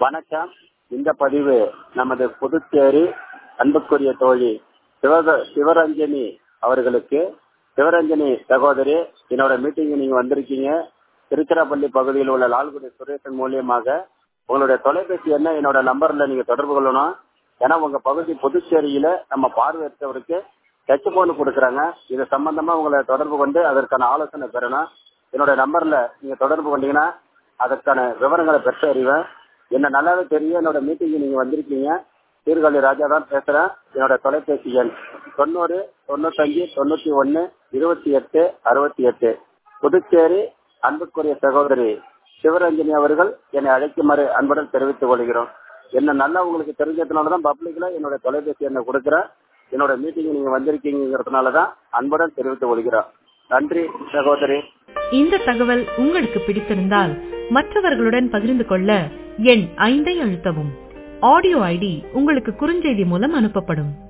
வணக்கம் இந்த பதிவு நமது புதுச்சேரி அன்புக்குரிய தோழி சிவக சிவரஞ்சனி அவர்களுக்கு சிவரஞ்சனி சகோதரி என்னோட மீட்டிங் நீங்க வந்திருக்கீங்க திருச்சிராப்பள்ளி பகுதியில் உள்ள லால்குடி சுரேஷன் மூலியமாக உங்களுடைய தொலைபேசி என்ன என்னோட நம்பர்ல நீங்க தொடர்பு கொள்ளணும் ஏன்னா உங்க பகுதி புதுச்சேரியில நம்ம பார்வையற்றவருக்கு டச் போன் கொடுக்குறாங்க இது சம்பந்தமா உங்களை தொடர்பு கொண்டு அதற்கான ஆலோசனை பெறணும் என்னோட நம்பர்ல நீங்க தொடர்பு கொண்டீங்கன்னா அதற்கான விவரங்களை பெற்று அறிவேன் என்ன நல்லாவே தெரியும் என்னோட மீட்டிங் நீங்க வந்திருக்கீங்க சீர்காழி ராஜா தான் பேசுறேன் என்னோட தொலைபேசி எண் தொண்ணூறு தொண்ணூத்தஞ்சு தொண்ணூத்தி ஒன்னு இருபத்தி எட்டு அறுபத்தி எட்டு புதுச்சேரி அன்புக்குரிய சகோதரி சிவரஞ்சனி அவர்கள் என்னை அழைக்குமாறு அன்புடன் தெரிவித்துக் கொள்கிறோம் என்ன நல்லா உங்களுக்கு தெரிஞ்சதுனால தான் பப்ளிக்ல என்னோட தொலைபேசி எண்ணை கொடுக்குறேன் என்னோட மீட்டிங் நீங்க வந்திருக்கீங்கிறதுனால தான் அன்புடன் தெரிவித்துக் கொள்கிறோம் நன்றி சகோதரி இந்த தகவல் உங்களுக்கு பிடித்திருந்தால் மற்றவர்களுடன் பகிர்ந்து கொள்ள எண் ஐந்தை அழுத்தவும் ஆடியோ ஐடி உங்களுக்கு குறுஞ்செய்தி மூலம் அனுப்பப்படும்